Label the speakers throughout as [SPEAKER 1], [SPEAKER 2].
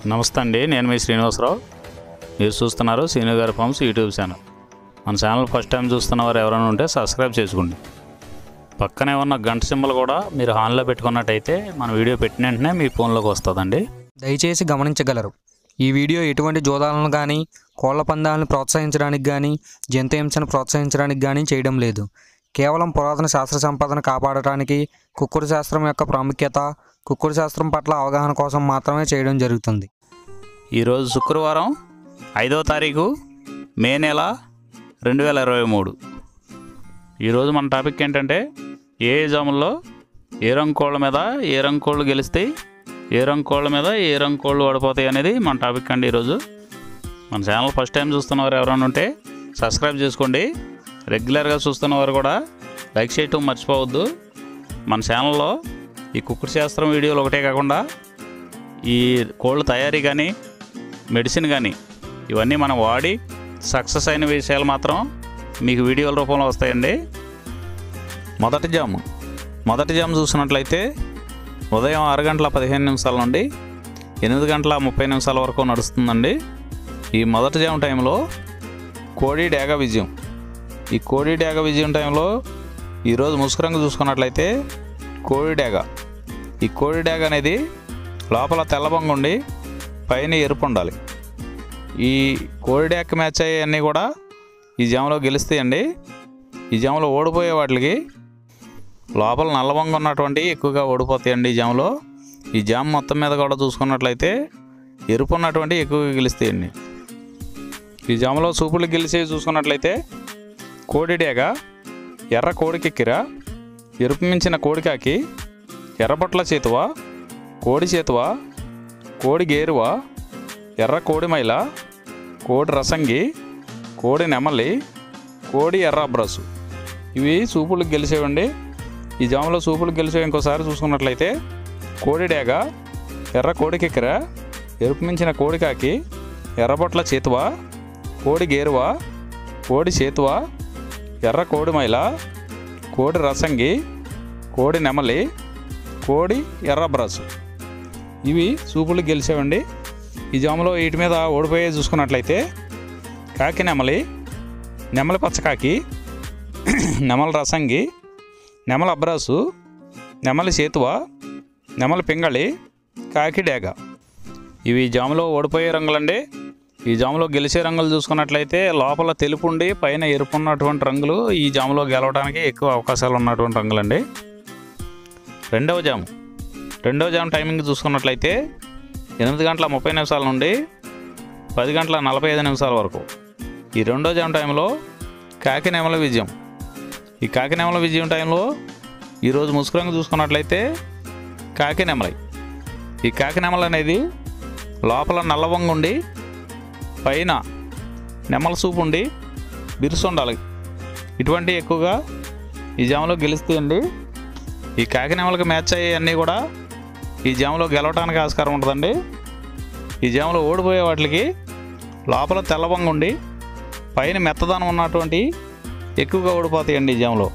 [SPEAKER 1] నమస్తే అండి నేను మీ శ్రీనివాసరావు మీరు చూస్తున్నారు శ్రీను గారి ఫార్మ్స్ యూట్యూబ్ ఛానల్ మన ఛానల్ ఫస్ట్ టైం చూస్తున్న వారు ఎవరైనా ఉంటే సబ్స్క్రైబ్ చేసుకోండి పక్కనే ఉన్న గంట సింబల్ కూడా మీరు ఆన్లో పెట్టుకున్నట్టయితే మన వీడియో పెట్టిన వెంటనే మీ ఫోన్లోకి వస్తుందండి
[SPEAKER 2] దయచేసి గమనించగలరు ఈ వీడియో ఎటువంటి జోదాలను కానీ కోళ్ల పందాలను ప్రోత్సహించడానికి కానీ జంతు హింసను ప్రోత్సహించడానికి కానీ చేయడం లేదు కేవలం పురాతన శాస్త్ర సంపదను కాపాడటానికి కుక్కుడు శాస్త్రం యొక్క ప్రాముఖ్యత కుక్కుడు శాస్త్రం పట్ల అవగాహన కోసం మాత్రమే చేయడం జరుగుతుంది
[SPEAKER 1] ఈరోజు శుక్రవారం ఐదవ తారీఖు మే నెల రెండు వేల ఇరవై మూడు ఈరోజు మన టాపిక్ ఏంటంటే ఏ జాముల్లో ఏ రంగు కోళ్ళ మీద ఏ రంగు కోళ్ళు గెలుస్తాయి ఏ రంగు కోళ్ళ మీద ఏ రంగు కోళ్ళు ఓడిపోతాయి అనేది మన టాపిక్ అండి ఈరోజు మన ఛానల్ ఫస్ట్ టైం చూస్తున్నవారు ఎవరైనా ఉంటే సబ్స్క్రైబ్ చేసుకోండి రెగ్యులర్గా చూస్తున్నవారు కూడా లైక్ చేయటం మర్చిపోవద్దు మన ఛానల్లో ఈ కుక్కుడు శాస్త్రం వీడియోలు ఒకటే కాకుండా ఈ కోళ్ళ తయారీ కానీ మెడిసిన్ కానీ ఇవన్నీ మనం వాడి సక్సెస్ అయిన విషయాలు మాత్రం మీకు వీడియోల రూపంలో వస్తాయండి మొదటి జాము మొదటి జాము చూసినట్లయితే ఉదయం ఆరు గంటల పదిహేను నిమిషాల నుండి ఎనిమిది గంటల ముప్పై నిమిషాల వరకు నడుస్తుందండి ఈ మొదటి జాము టైంలో కోడి డేగ విజయం ఈ కోడి డేగ విజయం టైంలో ఈరోజు ముసుకురంగు చూసుకున్నట్లయితే కోడి డేగ ఈ కోడి డేగ అనేది లోపల తెల్లబొంగ ఉండి పైన ఎరుపు ఉండాలి ఈ కోడి డేగ మ్యాచ్ అయ్యేవన్నీ కూడా ఈ జాములో గెలుస్తాయండి ఈ జాములో ఓడిపోయే వాటికి లోపల నల్లబొంగ ఉన్నటువంటి ఎక్కువగా ఓడిపోతాయండి ఈ జాములో ఈ జామ్ మొత్తం మీద కూడా చూసుకున్నట్లయితే ఎరుపు ఉన్నటువంటి ఎక్కువగా గెలుస్తాయండి ఈ జాములో సూపులు గెలిచేవి చూసుకున్నట్లయితే కోడి డేగ ఎర్ర కోడికెక్కిర ఎరుపు మించిన కోడికాకి ఎర్రబొట్ల చేతువ కోడి చేతువ కోడి గేరువ ఎర్ర కోడి మైల కోడి రసంగి కోడి నెమలి కోడి ఎర్ర అబ్రసు ఇవి సూపులకు గెలిచేవండి ఈ జాములో సూపులకు గెలిచేవి ఇంకోసారి చూసుకున్నట్లయితే కోడి డేగ ఎర్ర కోడికెక్కిర ఎరుపు మించిన కోడికాకి ఎర్రబొట్ల చేతువ కోడి గేరువ కోడి చేతువ ఎర్ర కోడి మైల కోడి రసంగి కోడి నెమలి కోడి ఎర్ర బ్రస్ ఇవి సూపులు గెలిచేవండి ఈ జాములో వీటి మీద ఓడిపోయే చూసుకున్నట్లయితే కాకి నెమలి నెమలి పచ్చకాకి నెమలి రసంగి నెమలి అబ్రాసు నెమలి చేతువ నెమలి పింగళి కాకి డేగ ఇవి ఈ జాములో ఓడిపోయే రంగులండి ఈ జాములో గెలిచే రంగులు చూసుకున్నట్లయితే లోపల తెలుపు ఉండి పైన ఎరుపు ఉన్నటువంటి రంగులు ఈ జాములో గెలవడానికి ఎక్కువ అవకాశాలు ఉన్నటువంటి రంగులండి రెండవ జాము రెండవ జాము టైమింగ్ చూసుకున్నట్లయితే ఎనిమిది గంటల ముప్పై నిమిషాల నుండి పది గంటల నలభై ఐదు నిమిషాల వరకు ఈ రెండో జాము టైంలో కాకి నెమల విజయం ఈ కాకి నెమల విజయం టైంలో ఈరోజు ముసుకురంగు చూసుకున్నట్లయితే కాకి నెమలి ఈ కాకి నెమల అనేది లోపల నల్లవంగ ఉండి పైన నెమల సూపు ఉండి బిరుసు ఉండాలి ఇటువంటి ఎక్కువగా ఈ జాములో గెలుస్తాయండి ఈ కాకి నెమలకు మ్యాచ్ అయ్యేవన్నీ కూడా ఈ జాములో గెలవడానికి ఆస్కారం ఉంటుందండి ఈ జాములో ఓడిపోయే వాటికి లోపల తెల్లబొంగ ఉండి పైన మెత్తదనం ఉన్నటువంటి ఎక్కువగా ఓడిపోతాయండి ఈ జాములో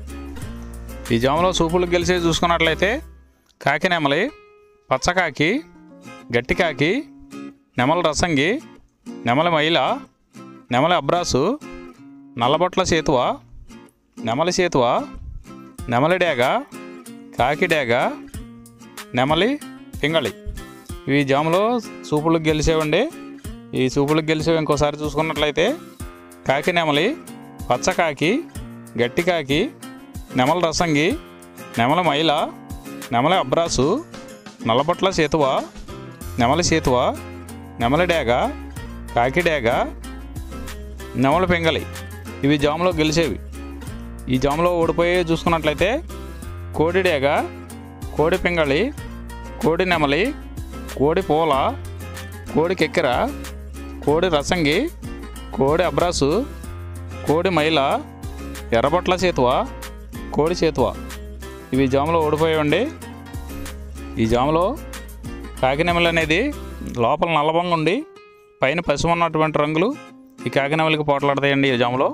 [SPEAKER 1] ఈ జాములో సూపులు గెలిచే చూసుకున్నట్లయితే కాకి నెమలి పచ్చకాకి గట్టికాకి నెమల రసంగి నెమలి మైల నెమలి అబ్రాసు నల్లబొట్ల సేతువ నెమలి సేతువ నెమలి డేగ కాకి డేగ నెమలి పింగళి ఇవి జాములో సూపులకు గెలిచేవండి ఈ సూపులకు గెలిచేవి ఇంకోసారి చూసుకున్నట్లయితే కాకి నెమలి పచ్చకాకి గట్టికాకి నెమల రసంగి నెమల మైల నెమలి అబ్రాసు నల్లబొట్ల సేతువ నెమలి సేతువ నెమలి డేగ కాకి డేగ నెమలి పింగళి ఇవి జాములో గెలిచేవి ఈ జాములో ఓడిపోయి చూసుకున్నట్లయితే కోడి డేగ కోడి పింగళి కోడి నెమలి కోడి పూల కోడి కెక్కెర కోడి రసంగి కోడి అబ్రాసు కోడి మైల ఎర్రబొట్ల చేతువ కోడి చేతువ ఇవి జాములో ఓడిపోయాయండి ఈ జాములో కాకినెమలి అనేది లోపల నల్లబంగా ఉండి పైన పసుపు ఉన్నటువంటి రంగులు ఈ కాకినెమలికి పోట్లాడతాయండి ఈ జాములో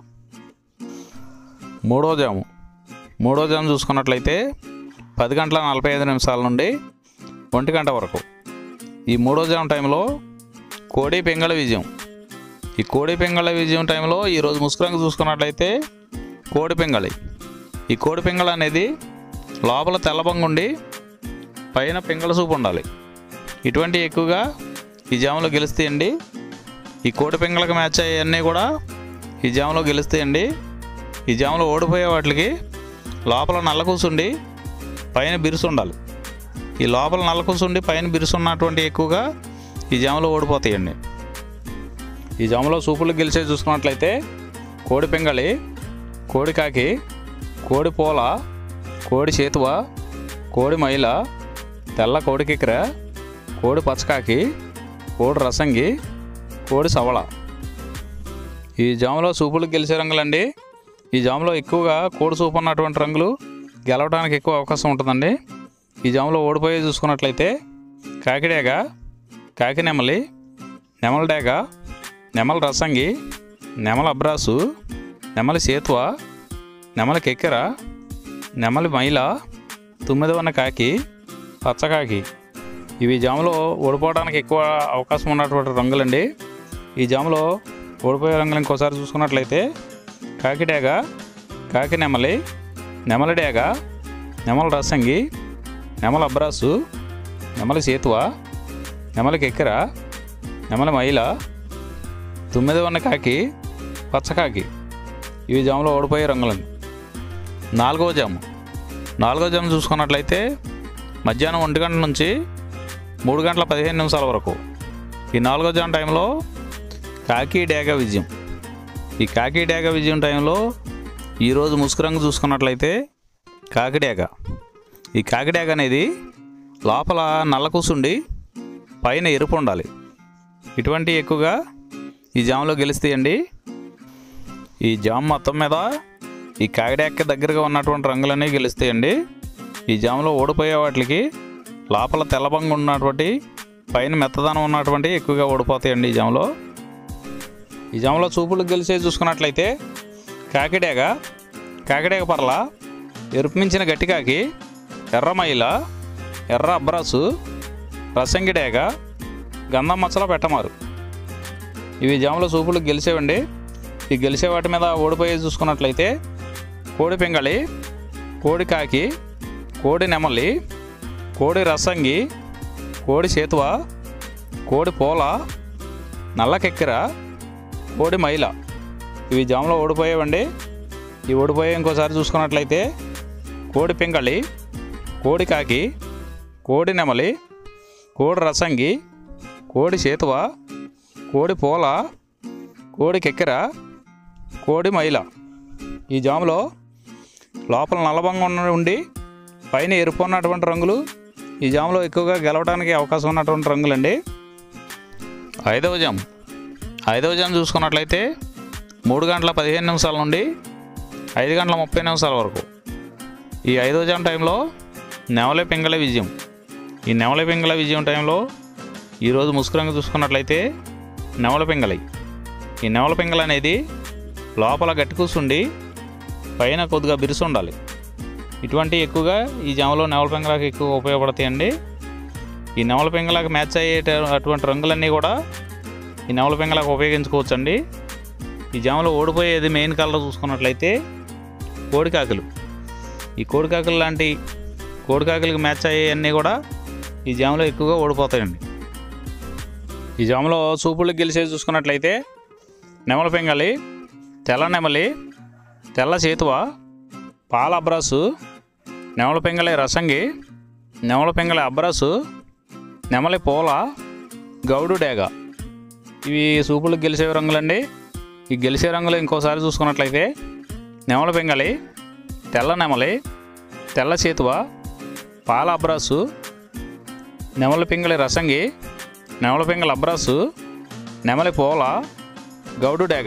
[SPEAKER 1] మూడో జాము మూడో జాము చూసుకున్నట్లయితే పది గంటల నలభై ఐదు నిమిషాల నుండి ఒంటి గంట వరకు ఈ మూడో జామ్ టైంలో కోడి పెంగళ విజయం ఈ కోడి పెంగళ విజయం టైంలో ఈరోజు ముసుకురంగు చూసుకున్నట్లయితే కోడి పెంగళి ఈ కోడి పెంగళ అనేది లోపల తెల్లబంగు ఉండి పైన పెంగళ సూపు ఉండాలి ఇటువంటి ఎక్కువగా ఈ జాములో గెలుస్తాయండి ఈ కోడి పెంగళకి మ్యాచ్ అయ్యన్నీ కూడా ఈ జాములో గెలుస్తాయండి ఈ జాములో ఓడిపోయే వాటికి లోపల నల్ల కూసుండి పైన బిరుసు ఉండాలి ఈ లోపల నల్ల కూసుండి పైన బిరుసు ఉన్నటువంటి ఎక్కువగా ఈ జాములో ఓడిపోతాయండి ఈ జాములో సూపులు గెలిచే చూసుకున్నట్లయితే కోడి పెంగళి కోడి కాకి కోడి పోల కోడి చేతువ కోడి మైల తెల్ల కోడి కిక్కెర కోడి పచ్చకాకి కోడి రసంగి కోడి సవళ ఈ జాములో సూపులు గెలిచే రంగులండి ఈ జాములో ఎక్కువగా కోడి సూపు ఉన్నటువంటి రంగులు గెలవడానికి ఎక్కువ అవకాశం ఉంటుందండి ఈ జాములో ఓడిపోయి చూసుకున్నట్లయితే కాకిడేగ కాకి నెమలి నెమల డేగ నెమల రసంగి నెమల అబ్రాసు నెమలి సేతువ నెమలి కెక్కెర నెమలి మైల తుమ్మిదవన్న కాకి పచ్చకాకి ఇవి జాములో ఓడిపోవడానికి ఎక్కువ అవకాశం ఉన్నటువంటి రంగులండి ఈ జాములో ఓడిపోయే రంగులు ఇంకోసారి చూసుకున్నట్లయితే కాకి డేగ కాకి నెమలి నెమలి డేగ నెమల రసంగి నెమల అబ్రాసు నెమలి సేతువ నెమలి కెక్కెర నెమలి మైల తొమ్మిది ఉన్న కాకి పచ్చకాకి ఇవి జాములో ఓడిపోయే రంగులండి నాలుగవ జాము నాలుగవ జాము చూసుకున్నట్లయితే మధ్యాహ్నం ఒంటి గంటల నుంచి మూడు గంటల పదిహేను నిమిషాల వరకు ఈ నాలుగో జాము టైంలో కాకి డేగ విజయం ఈ కాకి డేగ విజయం టైంలో ఈరోజు ముసుగు రంగు చూసుకున్నట్లయితే కాకిడేగ ఈ కాకిడేగ అనేది లోపల నల్ల కూసుండి పైన ఎరుపు ఉండాలి ఇటువంటి ఎక్కువగా ఈ జామ్లో గెలుస్తాయండి ఈ జామ్ మొత్తం మీద ఈ కాకిడేక దగ్గరగా ఉన్నటువంటి రంగులన్నీ గెలుస్తాయండి ఈ జామ్లో ఓడిపోయే వాటికి లోపల తెల్లబంగు ఉన్నటువంటి పైన మెత్తదనం ఉన్నటువంటి ఎక్కువగా ఓడిపోతాయండి ఈ జామ్లో ఈ జామ్లో చూపులు గెలిచే చూసుకున్నట్లయితే కాకిడేగ కాకిడేగ పర్ల ఎరుపు మించిన గట్టికాకి ఎర్ర మైల ఎర్ర అబ్రాసు రసంగిడేగ గంధం మచ్చల పెట్టమారు ఇవి జాముల సూపులు గెలిచేవండి ఈ గెలిచే వాటి మీద ఓడిపోయి చూసుకున్నట్లయితే కోడి పింగళి కోడి కాకి కోడి నెమలి కోడి రసంగి కోడి చేతువ కోడి పోల నల్ల కెక్కెర కోడి మైల ఇవి జాములో ఓడిపోయేవండి ఈ ఓడిపోయే ఇంకోసారి చూసుకున్నట్లయితే కోడి పింగళి కోడి కాకి కోడి నెమలి కోడి రసంగి కోడి చేతువ కోడి పోల కోడి కెక్కెర కోడి మైల ఈ జాములో లోపల నల్లబంగా ఉన్న ఉండి పైన ఎరుపు ఉన్నటువంటి రంగులు ఈ జాములో ఎక్కువగా గెలవడానికి అవకాశం ఉన్నటువంటి రంగులండి ఐదవ జామ్ ఐదవ జామ్ చూసుకున్నట్లయితే మూడు గంటల పదిహేను నిమిషాల నుండి ఐదు గంటల ముప్పై నిమిషాల వరకు ఈ ఐదవ జామ్ టైంలో నెవలే పింగళ విజయం ఈ నెవల పింగళ విజయం టైంలో ఈరోజు ముసుకురంగు చూసుకున్నట్లయితే నెవల పింగళి ఈ నెవల పింగళ అనేది లోపల గట్టి కూర్చుండి పైన కొద్దిగా బిరుసు ఉండాలి ఇటువంటి ఎక్కువగా ఈ జామలో నెవల పింగళకి ఎక్కువ ఉపయోగపడతాయండి ఈ నెవల పింగళకి మ్యాచ్ అయ్యే అటువంటి రంగులన్నీ కూడా ఈ నెవల పింగళకి ఉపయోగించుకోవచ్చండి ఈ జామలో ఓడిపోయేది మెయిన్ కలర్ చూసుకున్నట్లయితే కోడికాకులు ఈ కోడికాకులు లాంటి కోడికాకులకి మ్యాచ్ అయ్యేవన్నీ కూడా ఈ జాములో ఎక్కువగా ఓడిపోతాయండి ఈ జాములో సూపులకు గెలిచేది చూసుకున్నట్లయితే నెమల పెంగలి తెల్ల నెమలి తెల్ల చేతువ పాల అబ్రాసు నెమల పెంగలి రసంగి నెమల పెంగలి అబ్రాసు నెమలి పోల గౌడు డేగ ఇవి సూపులకు గెలిచే రంగులండి ఈ గెలిచే రంగులు ఇంకోసారి చూసుకున్నట్లయితే నెమల పెంగలి తెల్ల నెమలి తెల్ల చేతువ పాల అబ్రాసు నెమలి పింగళి రసంగి నెమలి పింగళి అబ్రాసు నెమలి పోల గౌడు డేగ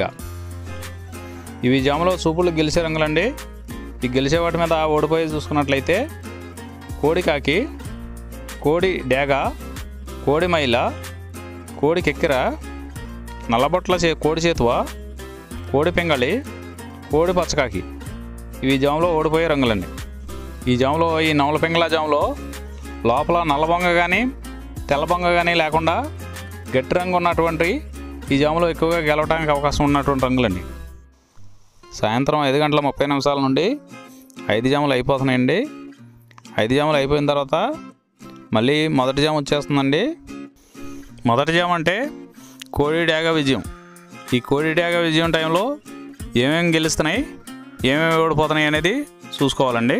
[SPEAKER 1] ఇవి జాములో సూపులు గెలిచే రంగులండి ఈ గెలిచే వాటి మీద ఓడిపోయి చూసుకున్నట్లయితే కోడి కాకి కోడి డేగ కోడి మైల కోడి కెక్కెర నల్లబొట్ల చే కోడి చేతువ కోడి పింగళి కోడి పచ్చకాకి ఇవి జాములో ఓడిపోయే రంగులండి ఈ జాములో ఈ నవల పింగళ జాములో లోపల నల్లబొంగ కానీ తెల్ల బొంగ కానీ లేకుండా గట్టి రంగు ఉన్నటువంటి ఈ జాములో ఎక్కువగా గెలవడానికి అవకాశం ఉన్నటువంటి రంగులండి సాయంత్రం ఐదు గంటల ముప్పై నిమిషాల నుండి ఐదు జాములు అయిపోతున్నాయండి ఐదు జాములు అయిపోయిన తర్వాత మళ్ళీ మొదటి జాము వచ్చేస్తుందండి మొదటి జాము అంటే కోడి డాగ విజయం ఈ కోడి డాగ విజయం టైంలో ఏమేమి గెలుస్తున్నాయి ఏమేమి ఓడిపోతున్నాయి అనేది చూసుకోవాలండి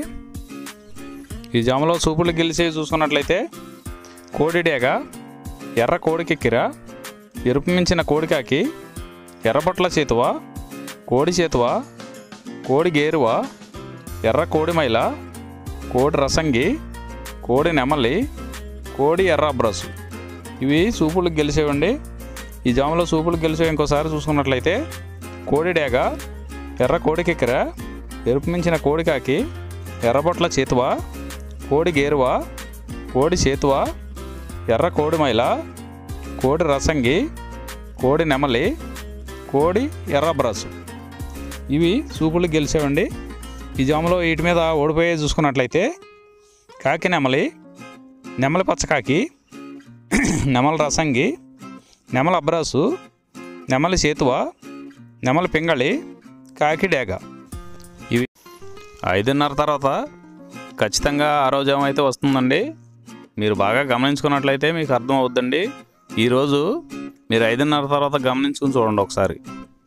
[SPEAKER 1] ఈ జాములో సూపులు గెలిచి చూసుకున్నట్లయితే కోడి డేగ ఎర్ర కోడికెక్కిర ఎరుపు మించిన కోడికాకి ఎర్రబొట్ల చేతువ కోడి చేతువ కోడి గేరువ ఎర్ర కోడి మైల కోడి రసంగి కోడి నెమలి కోడి ఎర్ర బ్రస్సు ఇవి సూపులకు గెలిచేవండి ఈ జాములో సూపులకు గెలిచేవి ఇంకోసారి చూసుకున్నట్లయితే కోడి డేగ ఎర్ర కోడికెక్కిర ఎరుపు మించిన కోడికాకి ఎర్రబొట్ల చేతువ కోడి గేరువ కోడి చేతువ ఎర్ర కోడి మైల కోడి రసంగి కోడి నెమలి కోడి ఎర్ర బ్రస్సు ఇవి సూపులు గెలిచేవండి ఈ జాములో వీటి మీద ఓడిపోయే చూసుకున్నట్లయితే కాకి నెమలి నెమలి పచ్చకాకి నెమలి రసంగి నెమలి అబ్రాసు నెమలి సేతువ నెమలి పింగళి కాకి డేగ ఇవి ఐదున్నర తర్వాత ఖచ్చితంగా ఆ రోజు ఏమైతే వస్తుందండి మీరు బాగా గమనించుకున్నట్లయితే మీకు అర్థం అవుద్దండి ఈరోజు మీరు ఐదున్నర తర్వాత గమనించుకుని చూడండి ఒకసారి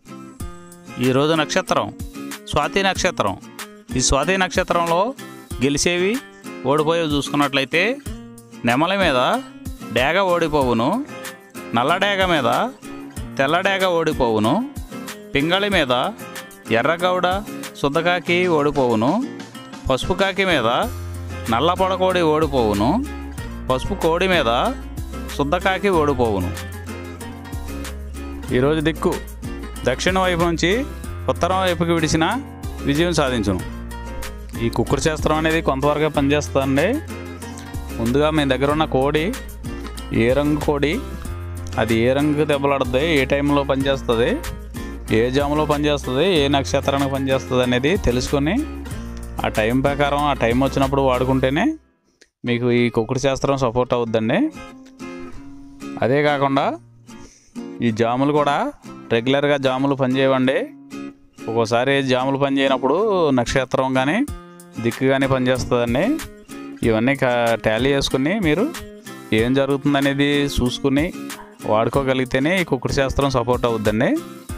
[SPEAKER 1] ఈరోజు నక్షత్రం స్వాతి నక్షత్రం ఈ స్వాతి నక్షత్రంలో గెలిచేవి ఓడిపోయేవి చూసుకున్నట్లయితే నెమలి మీద డేగ ఓడిపోవును నల్ల డేగ మీద తెల్ల డేగ ఓడిపోవును పింగళి మీద ఎర్రగౌడ శుద్ధకాకి ఓడిపోవును పసుపు కాకి మీద నల్ల పొడకోడి ఓడిపోవును పసుపు కోడి మీద శుద్ధకాకి ఓడిపోవును ఈరోజు దిక్కు దక్షిణ వైపు నుంచి ఉత్తరం వైపుకి విడిచిన విజయం సాధించును ఈ కుక్కుడు శాస్త్రం అనేది కొంతవరకే పనిచేస్తుందండి ముందుగా మీ దగ్గర ఉన్న కోడి ఏ రంగు కోడి అది ఏ రంగు దెబ్బలాడుతుంది ఏ టైంలో పనిచేస్తుంది ఏ జాములో పనిచేస్తుంది ఏ నక్షత్రానికి పనిచేస్తుంది అనేది తెలుసుకొని ఆ టైం ప్రకారం ఆ టైం వచ్చినప్పుడు వాడుకుంటేనే మీకు ఈ కుక్కుడు శాస్త్రం సపోర్ట్ అవుద్దండి అదే కాకుండా ఈ జాములు కూడా రెగ్యులర్గా జాములు పనిచేయవండి ఒక్కోసారి జాములు పనిచేయనప్పుడు నక్షత్రం కానీ దిక్కు కానీ పనిచేస్తుందండి ఇవన్నీ టాలీ చేసుకుని మీరు ఏం జరుగుతుందనేది చూసుకుని వాడుకోగలిగితేనే ఈ కుక్కుడు శాస్త్రం సపోర్ట్ అవుద్దండి